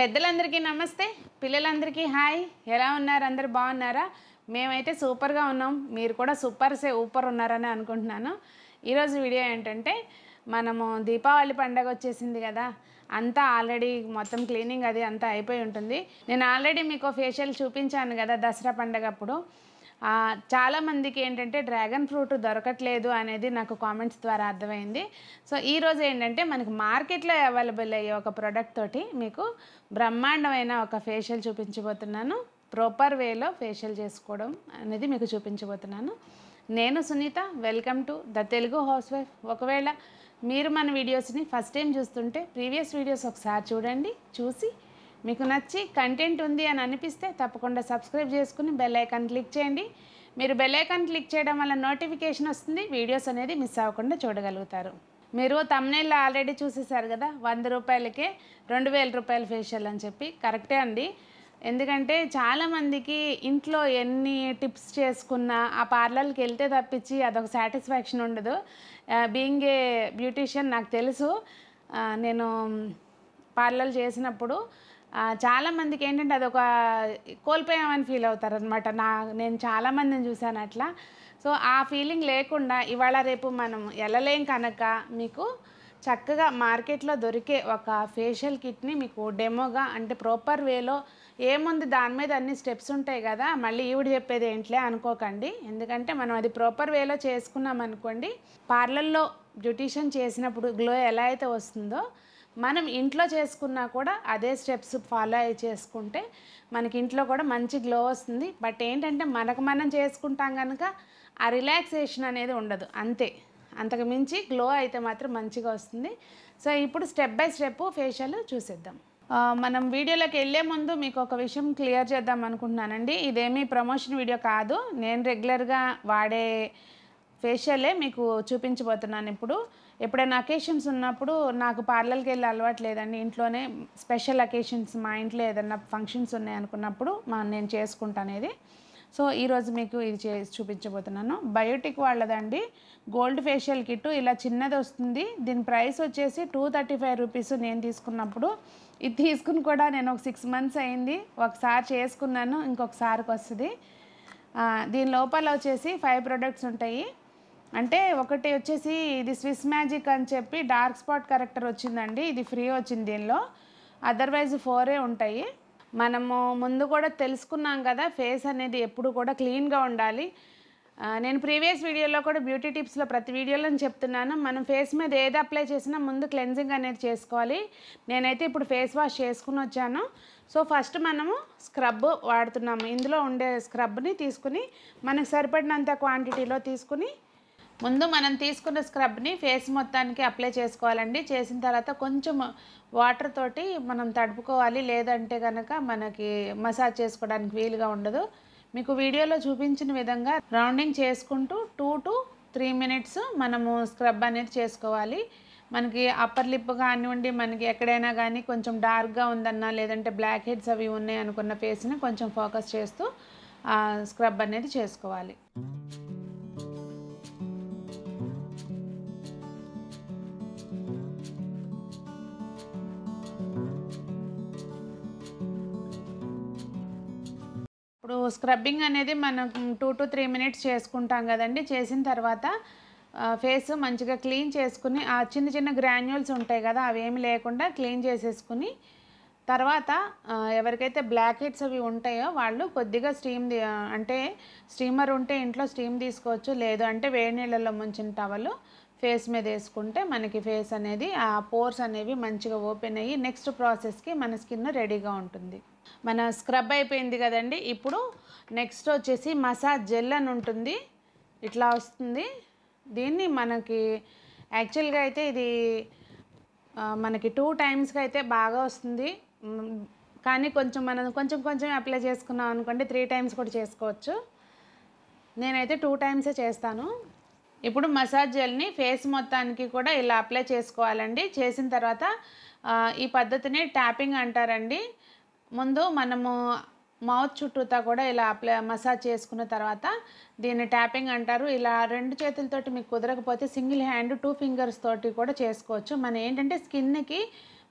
పెద్దలందరికీ నమస్తే పిల్లలందరికీ హాయ్ ఎలా ఉన్నారు అందరు బాగున్నారా మేమైతే సూపర్గా ఉన్నాం మీరు కూడా సూపర్ సే ఊపర్ ఉన్నారని అనుకుంటున్నాను ఈరోజు వీడియో ఏంటంటే మనము దీపావళి పండగ వచ్చేసింది కదా అంతా ఆల్రెడీ మొత్తం క్లీనింగ్ అది అంతా అయిపోయి ఉంటుంది నేను ఆల్రెడీ మీకు ఫేషియల్ చూపించాను కదా దసరా పండగ అప్పుడు ఆ, చాలా మందికి ఏంటంటే డ్రాగన్ ఫ్రూట్ దొరకట్లేదు అనేది నాకు కామెంట్స్ ద్వారా అర్థమైంది సో ఈ రోజు ఏంటంటే మనకి మార్కెట్లో అవైలబుల్ అయ్యే ఒక ప్రోడక్ట్ తోటి మీకు బ్రహ్మాండమైన ఒక ఫేషియల్ చూపించబోతున్నాను ప్రాపర్ వేలో ఫేషియల్ చేసుకోవడం అనేది మీకు చూపించబోతున్నాను నేను Sunitha welcome to the Telugu housewife ఒకవేళ మీరు మన వీడియోస్ని ఫస్ట్ టైం చూస్తుంటే ప్రీవియస్ వీడియోస్ ఒకసారి చూడండి చూసి మీకు నచ్చి కంటెంట్ ఉంది అని అనిపిస్తే తప్పకుండా సబ్స్క్రైబ్ చేసుకుని బెల్ ఐకాన్ క్లిక్ చేయండి మీరు బెల్ ఐకాన్ క్లిక్ చేయడం వల్ల నోటిఫికేషన్ వస్తుంది వీడియోస్ అనేది మిస్ అవ్వకుండా చూడగలుగుతారు మీరు తమ్నేల్లో ఆల్రెడీ చూసేసారు కదా వంద రూపాయలకే రెండు వేల రూపాయల ఫేషియల్ అని చెప్పి కరెక్టే అండి ఎందుకంటే చాలామందికి ఇంట్లో ఎన్ని టిప్స్ చేసుకున్నా ఆ పార్లర్కి వెళ్తే తప్పించి అదొక సాటిస్ఫాక్షన్ ఉండదు బీయింగ్ ఏ బ్యూటీషియన్ నాకు తెలుసు ఆ, నేను పార్లర్ చేసినప్పుడు ఆ, చాలా మందికి ఏంటంటే అదొక కోల్పోయామని ఫీల్ అవుతారు అనమాట నా నేను చాలా మందిని చూశాను అట్లా సో ఆ ఫీలింగ్ లేకుండా ఇవాళ రేపు మనం వెళ్ళలేం కనుక మీకు చక్కగా మార్కెట్లో దొరికే ఒక ఫేషియల్ కిట్ని మీకు డెమోగా అంటే ప్రాపర్ వేలో ఏముంది దాని మీద అన్ని స్టెప్స్ ఉంటాయి కదా మళ్ళీ ఈవిడ చెప్పేది ఏంట్లే అనుకోకండి ఎందుకంటే మనం అది ప్రాపర్ వేలో చేసుకున్నాం అనుకోండి పార్లర్లో బ్యూటీషియన్ చేసినప్పుడు గ్లో ఎలా అయితే వస్తుందో మనం ఇంట్లో చేసుకున్నా కూడా అదే స్టెప్స్ ఫాలో అయ్యి చేసుకుంటే మనకి ఇంట్లో కూడా మంచి గ్లో వస్తుంది బట్ ఏంటంటే మనకు మనం చేసుకుంటాం కనుక ఆ రిలాక్సేషన్ అనేది ఉండదు అంతే అంతకు మించి గ్లో అయితే మాత్రం మంచిగా వస్తుంది సో ఇప్పుడు స్టెప్ బై స్టెప్ ఫేషియల్ చూసేద్దాం ఆ, మనం వీడియోలోకి వెళ్ళే ముందు మీకు ఒక విషయం క్లియర్ చేద్దాం అనుకుంటున్నానండి ఇదేమీ ప్రమోషన్ వీడియో కాదు నేను రెగ్యులర్గా వాడే ఫేషియలే మీకు చూపించబోతున్నాను ఇప్పుడు ఎప్పుడైనా అకేషన్స్ ఉన్నప్పుడు నాకు పార్లర్కి వెళ్ళి అలవాటు లేదండి ఇంట్లోనే స్పెషల్ అకేషన్స్ మా ఇంట్లో ఏదైనా ఫంక్షన్స్ ఉన్నాయి అనుకున్నప్పుడు మా నేను చేసుకుంటాను ఇది సో ఈరోజు మీకు ఇది చే చూపించబోతున్నాను బయోటిక్ వాళ్ళదండి గోల్డ్ ఫేషియల్ కిట్ ఇలా చిన్నది వస్తుంది దీని ప్రైస్ వచ్చేసి టూ థర్టీ ఫైవ్ రూపీస్ నేను తీసుకున్నప్పుడు ఇది తీసుకుని కూడా నేను ఒక సిక్స్ మంత్స్ అయింది ఒకసారి చేసుకున్నాను ఇంకొకసారికి వస్తుంది ఆ, దీని లోపల వచ్చేసి ఫైవ్ ప్రొడక్ట్స్ ఉంటాయి అంటే ఒకటి వచ్చేసి ఇది స్విస్ మ్యాజిక్ అని చెప్పి డార్క్ స్పాట్ కరెక్టర్ వచ్చిందండి ఇది ఫ్రీ వచ్చింది దీనిలో అదర్వైజ్ ఫోరే ఉంటాయి మనము ముందు కూడా తెలుసుకున్నాం కదా ఫేస్ అనేది ఎప్పుడు కూడా క్లీన్గా ఉండాలి ఆ, నేను ప్రీవియస్ వీడియోలో కూడా బ్యూటీ టిప్స్లో ప్రతి వీడియోలో నేను చెప్తున్నాను మనం ఫేస్ మీద ఏది అప్లై చేసినా ముందు క్లెన్జింగ్ అనేది చేసుకోవాలి నేనైతే ఇప్పుడు ఫేస్ వాష్ చేసుకుని వచ్చాను సో ఫస్ట్ మనము స్క్రబ్ వాడుతున్నాము ఇందులో ఉండే స్క్రబ్ని తీసుకుని మనకు సరిపడినంత క్వాంటిటీలో తీసుకుని ముందు మనం తీసుకున్న స్క్రబ్ని ఫేస్ మొత్తానికి అప్లై చేసుకోవాలండి చేసిన తర్వాత కొంచెం వాటర్ తోటి మనం తడుపుకోవాలి లేదంటే కనుక మనకి మసాజ్ చేసుకోవడానికి వీలుగా ఉండదు మీకు వీడియోలో చూపించిన విధంగా రౌండింగ్ చేసుకుంటూ టూ టు త్రీ మినిట్స్ మనము స్క్రబ్ అనేది చేసుకోవాలి మనకి అప్పర్ లిప్ కానివ్వండి మనకి ఎక్కడైనా కానీ కొంచెం డార్క్గా ఉందన్నా లేదంటే బ్లాక్ హెడ్స్ అవి ఉన్నాయి అనుకున్న ఫేస్ని కొంచెం ఫోకస్ చేస్తూ స్క్రబ్ అనేది చేసుకోవాలి ఇప్పుడు స్క్రబ్బింగ్ అనేది మనం టూ టు త్రీ మినిట్స్ చేసుకుంటాం కదండి చేసిన తర్వాత ఫేస్ మంచిగా క్లీన్ చేసుకుని ఆ చిన్న చిన్న గ్రాన్యూల్స్ ఉంటాయి కదా అవి ఏమి లేకుండా క్లీన్ చేసేసుకుని తర్వాత ఆ, ఎవరికైతే బ్లాక్ హెడ్స్ అవి ఉంటాయో వాళ్ళు కొద్దిగా స్టీమ్ అంటే స్టీమర్ ఉంటే ఇంట్లో స్టీమ్ తీసుకోవచ్చు లేదు అంటే వేడి నీళ్ళల్లో ముంచిన టవలు ఫేస్ మీద వేసుకుంటే మనకి ఫేస్ అనేది ఆ పోర్స్ అనేవి మంచిగా ఓపెన్ అయ్యి నెక్స్ట్ ప్రాసెస్కి మన స్కిన్ రెడీగా ఉంటుంది మన స్క్రబ్ అయిపోయింది కదండి ఇప్పుడు నెక్స్ట్ వచ్చేసి మసాజ్ జెల్ అని ఉంటుంది ఇట్లా వస్తుంది దీన్ని మనకి యాక్చువల్గా అయితే ఇది ఆ, మనకి టూ టైమ్స్కి అయితే బాగా వస్తుంది మ్, కానీ కొంచెం మనం కొంచెం కొంచెం అప్లై చేసుకున్నాం అనుకోండి త్రీ టైమ్స్ కూడా చేసుకోవచ్చు నేనైతే టూ టైమ్సే చేస్తాను ఇప్పుడు మసాజ్ జెల్ని ఫేస్ మొత్తానికి కూడా ఇలా అప్లై చేసుకోవాలండి చేసిన తర్వాత ఆ, ఈ పద్ధతిని ట్యాపింగ్ అంటారండి ముందు మనము మౌత్ చుట్టూతా కూడా ఇలా అప్లై మసాజ్ చేసుకున్న తర్వాత దీన్ని ట్యాపింగ్ అంటారు ఇలా రెండు చేతులతోటి మీకు కుదరకపోతే సింగిల్ హ్యాండ్ టూ ఫింగర్స్ తోటి కూడా చేసుకోవచ్చు మన ఏంటంటే స్కిన్కి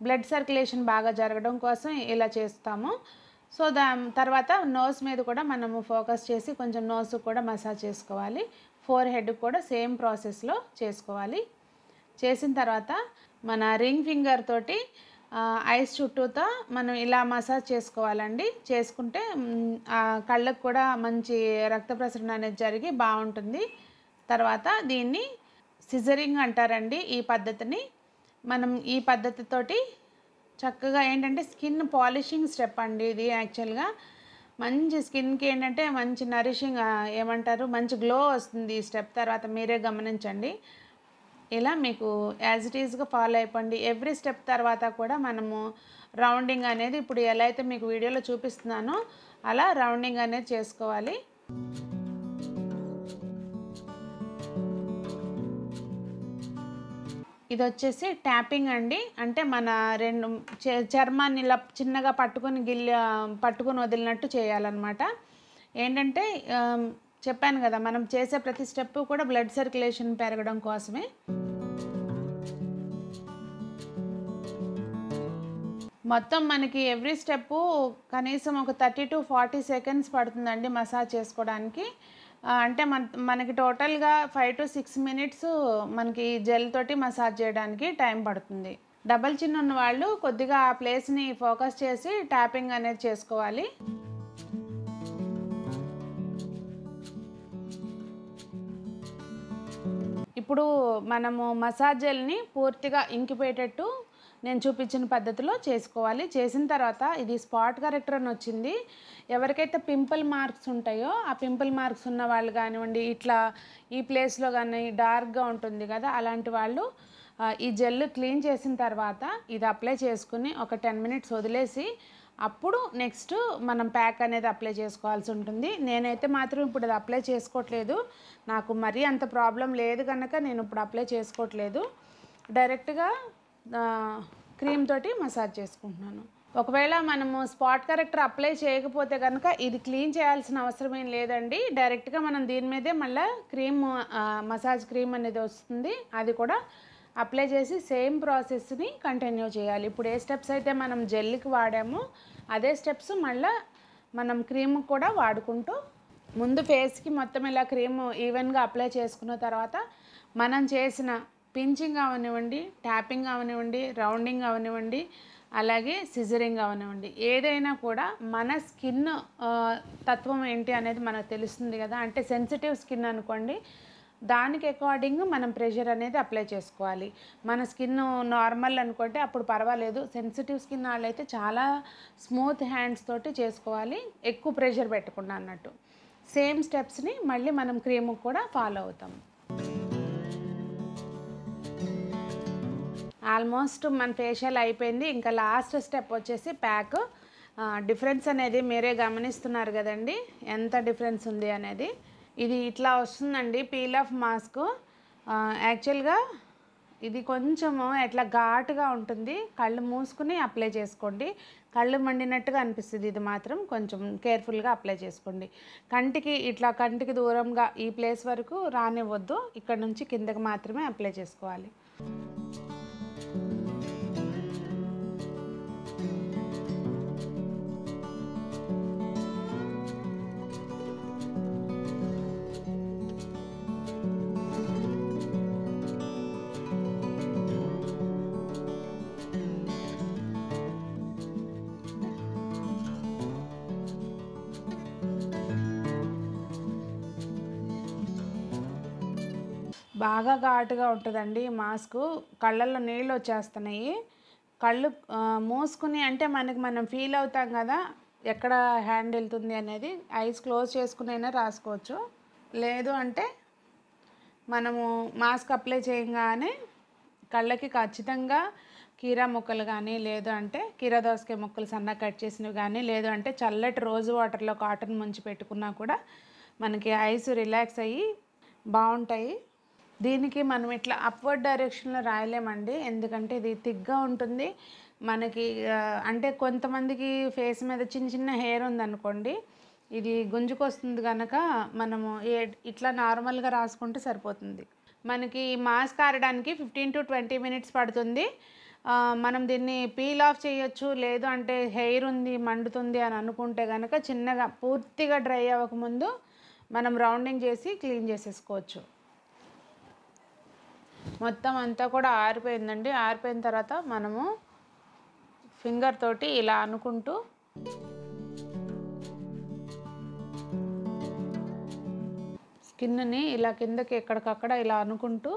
బ్లడ్ సర్క్యులేషన్ బాగా జరగడం కోసం ఇలా చేస్తాము సో దా తర్వాత నోస్ మీద కూడా మనము ఫోకస్ చేసి కొంచెం నోస్ కూడా మసాజ్ చేసుకోవాలి ఫోర్ హెడ్ కూడా సేమ్ ప్రాసెస్లో చేసుకోవాలి చేసిన తర్వాత మన రింగ్ ఫింగర్ తోటి ఆ, ఐస్ చుట్టూతో మనం ఇలా మసాజ్ చేసుకోవాలండి చేసుకుంటే మ్, ఆ కళ్ళకు కూడా మంచి రక్త ప్రసరణ అనేది జరిగి బాగుంటుంది తర్వాత దీన్ని సిజరింగ్ అంటారండి ఈ పద్ధతిని మనం ఈ పద్ధతితోటి చక్కగా ఏంటంటే స్కిన్ పాలిషింగ్ స్టెప్ అండి ఇది యాక్చువల్గా మంచి స్కిన్కి ఏంటంటే మంచి నరిషింగ్ ఏమంటారు మంచి గ్లో వస్తుంది ఈ స్టెప్ తర్వాత మీరే గమనించండి ఇలా మీకు యాజ్ ఇట్ ఈజ్గా ఫాలో అయిపోండి ఎవ్రీ స్టెప్ తర్వాత కూడా మనము రౌండింగ్ అనేది ఇప్పుడు ఎలా అయితే మీకు వీడియోలో చూపిస్తున్నానో అలా రౌండింగ్ అనేది చేసుకోవాలి ఇది వచ్చేసి ట్యాపింగ్ అండి అంటే మన రెండు చ- చర్మాన్ని ఇలా చిన్నగా పట్టుకొని గిల్లి పట్టుకొని వదిలినట్టు చేయాలన్నమాట ఏంటంటే ఆమ్, చెప్పాను కదా మనం చేసే ప్రతి స్టెప్ కూడా బ్లడ్ సర్క్యులేషన్ పెరగడం కోసమే మొత్తం మనకి ఎవ్రీ స్టెప్ కనీసం ఒక థర్టీ టు ఫార్టీ సెకండ్స్ పడుతుందండి మసాజ్ చేసుకోవడానికి ఆ, అంటే మన మనకి టోటల్గా ఫైవ్ టు సిక్స్ మినిట్స్ మనకి జెల్ తోటి మసాజ్ చేయడానికి టైం పడుతుంది డబల్ చిన్ ఉన్న వాళ్ళు కొద్దిగా ఆ ప్లేస్ని ఫోకస్ చేసి ట్యాపింగ్ అనేది చేసుకోవాలి ఇప్పుడు మనము మసాజ్ జెల్ని పూర్తిగా ఇంకిపోయేటట్టు నేను చూపించిన పద్ధతిలో చేసుకోవాలి చేసిన తర్వాత ఇది స్పాట్ కరెక్టర్ అని వచ్చింది ఎవరికైతే పింపుల్ మార్క్స్ ఉంటాయో ఆ పింపుల్ మార్క్స్ ఉన్న వాళ్ళు కానివ్వండి ఇట్లా ఈ ప్లేస్లో కానీ డార్క్గా ఉంటుంది కదా అలాంటి వాళ్ళు ఆ, ఈ జెల్ క్లీన్ చేసిన తర్వాత ఇది అప్లై చేసుకుని ఒక టెన్ మినిట్స్ వదిలేసి అప్పుడు నెక్స్ట్ మనం ప్యాక్ అనేది అప్లై చేసుకోవాల్సి ఉంటుంది నేనైతే మాత్రం ఇప్పుడు అది అప్లై చేసుకోవట్లేదు నాకు మరీ అంత ప్రాబ్లం లేదు కనుక నేను ఇప్పుడు అప్లై చేసుకోవట్లేదు డైరెక్ట్గా క్రీమ్ తోటి మసాజ్ చేసుకుంటున్నాను ఒకవేళ మనము స్పాట్ కరెక్టర్ అప్లై చేయకపోతే కనుక ఇది క్లీన్ చేయాల్సిన అవసరం ఏం లేదండి డైరెక్ట్గా మనం దీని మీదే మళ్ళీ క్రీమ్ మసాజ్ క్రీమ్ అనేది వస్తుంది అది కూడా అప్లై చేసి సేమ్ ప్రాసెస్ని కంటిన్యూ చేయాలి ఇప్పుడు ఏ స్టెప్స్ అయితే మనం జెల్కి వాడామో అదే స్టెప్స్ మళ్ళీ మనం క్రీమ్ కూడా వాడుకుంటూ ముందు ఫేస్కి మొత్తం ఇలా క్రీమ్ ఈవెన్గా అప్లై చేసుకున్న తర్వాత మనం చేసిన పించింగ్ అవనివ్వండి ట్యాపింగ్ అవనివ్వండి రౌండింగ్ అవనివ్వండి అలాగే సిజరింగ్ అవనివ్వండి ఏదైనా కూడా మన స్కిన్ తత్వం ఏంటి అనేది మనకు తెలుస్తుంది కదా అంటే సెన్సిటివ్ స్కిన్ అనుకోండి దానికి అకార్డింగ్ మనం ప్రెషర్ అనేది అప్లై చేసుకోవాలి మన స్కిన్ నార్మల్ అనుకుంటే అప్పుడు పర్వాలేదు సెన్సిటివ్ స్కిన్ వాళ్ళైతే చాలా స్మూత్ హ్యాండ్స్ తోటి చేసుకోవాలి ఎక్కువ ప్రెషర్ పెట్టకుండా అన్నట్టు సేమ్ స్టెప్స్ని మళ్ళీ మనం క్రీమ్ కూడా ఫాలో అవుతాం ఆల్మోస్ట్ మన ఫేషియల్ అయిపోయింది ఇంకా లాస్ట్ స్టెప్ వచ్చేసి ప్యాక్ డిఫరెన్స్ అనేది మీరే గమనిస్తున్నారు కదండి ఎంత డిఫరెన్స్ ఉంది అనేది ఇది ఇట్లా వస్తుందండి పీల్ ఆఫ్ మాస్క్ యాక్చువల్గా ఇది కొంచెము ఎట్లా ఘాటుగా ఉంటుంది కళ్ళు మూసుకుని అప్లై చేసుకోండి కళ్ళు మండినట్టుగా అనిపిస్తుంది ఇది మాత్రం కొంచెం కేర్ఫుల్గా అప్లై చేసుకోండి కంటికి ఇట్లా కంటికి దూరంగా ఈ ప్లేస్ వరకు రానివ్వద్దు ఇక్కడ నుంచి కిందకి మాత్రమే అప్లై చేసుకోవాలి బాగా ఘాటుగా ఉంటుందండి ఈ మాస్క్ కళ్ళల్లో నీళ్ళు వచ్చేస్తున్నాయి కళ్ళు ఆ, మూసుకుని అంటే మనకి మనం ఫీల్ అవుతాం కదా ఎక్కడ హ్యాండ్ వెళ్తుంది అనేది ఐస్ క్లోజ్ చేసుకునైనా రాసుకోవచ్చు లేదు అంటే మనము మాస్క్ అప్లై చేయగానే కళ్ళకి ఖచ్చితంగా కీరా ముక్కలు కానీ లేదు అంటే కీరా దోసకాయ ముక్కలు సన్నగా కట్ చేసినవి కానీ లేదు అంటే చల్లటి రోజు వాటర్లో కాటన్ ముంచి పెట్టుకున్నా కూడా మనకి ఐస్ రిలాక్స్ అయ్యి బాగుంటాయి దీనికి మనం ఇట్లా అప్వర్డ్ డైరెక్షన్లో రాయలేమండి ఎందుకంటే ఇది థిక్గా ఉంటుంది మనకి ఆ, అంటే కొంతమందికి ఫేస్ మీద చిన్న చిన్న హెయిర్ ఉందనుకోండి ఇది గుంజుకొస్తుంది కనుక మనము ఏ- ఇట్లా నార్మల్గా రాసుకుంటే సరిపోతుంది మనకి మాస్క్ ఆరడానికి ఫిఫ్టీన్ టు ట్వంటీ మినిట్స్ పడుతుంది ఆ, మనం దీన్ని పీల్ ఆఫ్ చేయొచ్చు లేదు అంటే హెయిర్ ఉంది మండుతుంది అని అనుకుంటే కనుక చిన్నగా పూర్తిగా డ్రై అవ్వకముందు మనం రౌండింగ్ చేసి క్లీన్ చేసేసుకోవచ్చు మొత్తం అంతా కూడా ఆరిపోయిందండి ఆరిపోయిన తర్వాత మనము ఫింగర్ తోటి ఇలా అనుకుంటూ స్కిన్ని ఇలా కిందకి ఎక్కడికక్కడ ఇలా అనుకుంటూ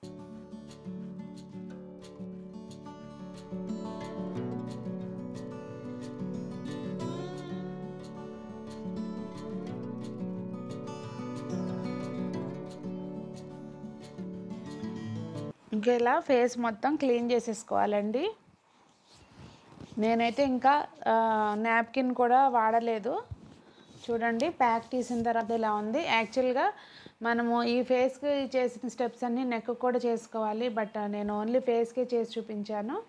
ఇంకా ఇలా ఫేస్ మొత్తం క్లీన్ చేసేసుకోవాలండి నేనైతే ఇంకా నాప్కిన్ కూడా వాడలేదు చూడండి ప్యాక్ తీసిన తర్వాత ఇలా ఉంది యాక్చువల్గా మనము ఈ ఫేస్కి చేసిన స్టెప్స్ అన్నీ నెక్ కూడా చేసుకోవాలి బట్ నేను ఓన్లీ ఫేస్కే చేసి చూపించాను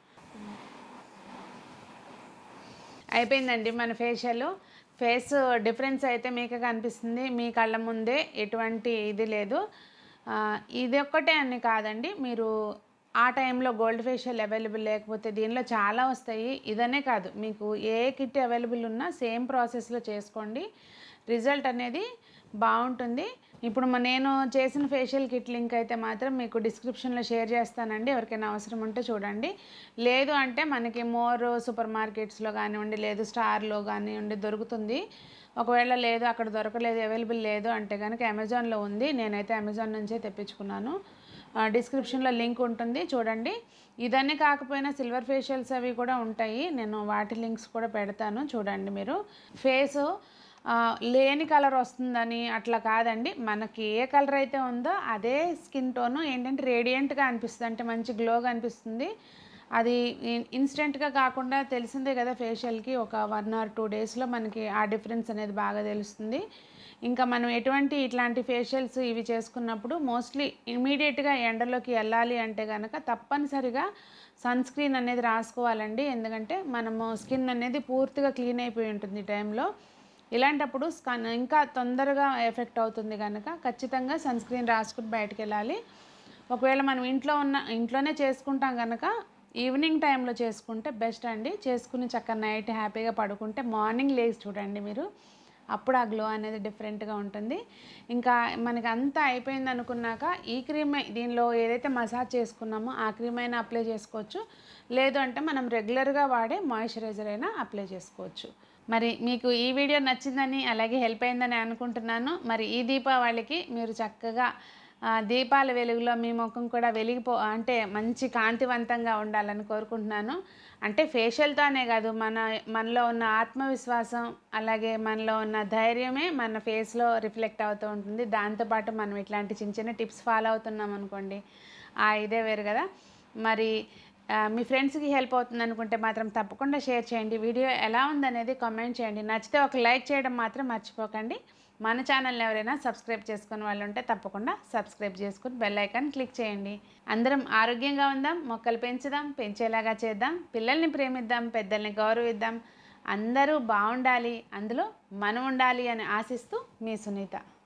అయిపోయిందండి మన ఫేషియల్ ఫేస్ డిఫరెన్స్ అయితే మీకు కనిపిస్తుంది మీ కళ్ళ ముందే ఎటువంటి ఇది లేదు ఆ, ఇది ఒక్కటే అని కాదండి మీరు ఆ టైంలో గోల్డ్ ఫేషియల్ అవైలబుల్ లేకపోతే దీనిలో చాలా వస్తాయి ఇదనే కాదు మీకు ఏ కిట్ అవైలబుల్ ఉన్నా సేమ్ ప్రాసెస్లో చేసుకోండి రిజల్ట్ అనేది బాగుంటుంది ఇప్పుడు మ- నేను చేసిన ఫేషియల్ కిట్ లింక్ అయితే మాత్రం మీకు డిస్క్రిప్షన్లో షేర్ చేస్తానండి ఎవరికైనా అవసరం ఉంటే చూడండి లేదు అంటే మనకి మోర్ సూపర్ మార్కెట్స్లో కానివ్వండి లేదు స్టార్లో కానివ్వండి దొరుకుతుంది ఒకవేళ లేదు అక్కడ దొరకలేదు అవైలబుల్ లేదు అంటే కనుక అమెజాన్లో ఉంది నేనైతే అమెజాన్ నుంచే తెప్పించుకున్నాను ఆ, డిస్క్రిప్షన్లో లింక్ ఉంటుంది చూడండి ఇదన్నీ కాకపోయినా సిల్వర్ ఫేషియల్స్ అవి కూడా ఉంటాయి నేను వాటి లింక్స్ కూడా పెడతాను చూడండి మీరు ఫేసు ఆ, లేని కలర్ వస్తుందని అట్లా కాదండి మనకి ఏ కలర్ అయితే ఉందో అదే స్కిన్ టోను ఏంటంటే రేడియంట్గా అనిపిస్తుంది అంటే మంచి గ్లోగా అనిపిస్తుంది అది ఇన్- ఇన్స్టెంట్గా కాకుండా తెలిసిందే కదా ఫేషియల్కి ఒక వన్ ఆర్ టూ డేస్లో మనకి ఆ డిఫరెన్స్ అనేది బాగా తెలుస్తుంది ఇంకా మనం ఎటువంటి ఇట్లాంటి ఫేషియల్స్ ఇవి చేసుకున్నప్పుడు మోస్ట్లీ ఇమీడియట్గా ఎండలోకి వెళ్ళాలి అంటే కనుక తప్పనిసరిగా సన్ స్క్రీన్ అనేది రాసుకోవాలండి ఎందుకంటే మనము స్కిన్ అనేది పూర్తిగా క్లీన్ అయిపోయి ఉంటుంది ఈ టైంలో ఇలాంటప్పుడు స్కన్ ఇంకా తొందరగా ఎఫెక్ట్ అవుతుంది కనుక ఖచ్చితంగా సన్ స్క్రీన్ రాసుకుని బయటకు వెళ్ళాలి ఒకవేళ మనం ఇంట్లో ఉన్న ఇంట్లోనే చేసుకుంటాం కనుక ఈవినింగ్ టైంలో చేసుకుంటే బెస్ట్ అండి చేసుకుని చక్కగా నైట్ హ్యాపీగా పడుకుంటే మార్నింగ్ లేచి చూడండి మీరు అప్పుడు ఆ గ్లో అనేది డిఫరెంట్గా ఉంటుంది ఇంకా మనకి అంతా అయిపోయింది అనుకున్నాక ఈ క్రీమ్ దీనిలో ఏదైతే మసాజ్ చేసుకున్నామో ఆ క్రీమ్ అయినా అప్లై చేసుకోవచ్చు లేదు అంటే మనం రెగ్యులర్గా వాడే మాయిశ్చరైజర్ అయినా అప్లై చేసుకోవచ్చు మరి మీకు ఈ వీడియో నచ్చిందని అలాగే హెల్ప్ అయిందని అనుకుంటున్నాను మరి ఈ దీపావళికి మీరు చక్కగా ఆ, దీపాల వెలుగులో మీ ముఖం కూడా వెలిగిపో అంటే మంచి కాంతివంతంగా ఉండాలని కోరుకుంటున్నాను అంటే ఫేషియల్తోనే కాదు మన మనలో ఉన్న ఆత్మవిశ్వాసం అలాగే మనలో ఉన్న ధైర్యమే మన ఫేస్లో రిఫ్లెక్ట్ అవుతూ ఉంటుంది దాంతోపాటు మనం ఇట్లాంటి చిన్న చిన్న టిప్స్ ఫాలో అవుతున్నాం అనుకోండి ఆ ఇదే వేరు కదా మరి ఆ, మీ ఫ్రెండ్స్కి హెల్ప్ అవుతుంది అనుకుంటే మాత్రం తప్పకుండా షేర్ చేయండి వీడియో ఎలా ఉందనేది కామెంట్ చేయండి నచ్చితే ఒక లైక్ చేయడం మాత్రం మర్చిపోకండి మన ఛానల్ని ఎవరైనా సబ్స్క్రైబ్ చేసుకుని వాళ్ళు ఉంటే తప్పకుండా సబ్స్క్రైబ్ చేసుకుని బెల్ ఐకాన్ క్లిక్ చేయండి అందరం ఆరోగ్యంగా ఉందాం మొక్కలు పెంచుదాం పెంచేలాగా చేద్దాం పిల్లల్ని ప్రేమిద్దాం పెద్దల్ని గౌరవిద్దాం అందరూ బాగుండాలి అందులో మనం ఉండాలి అని ఆశిస్తూ మీ సునీత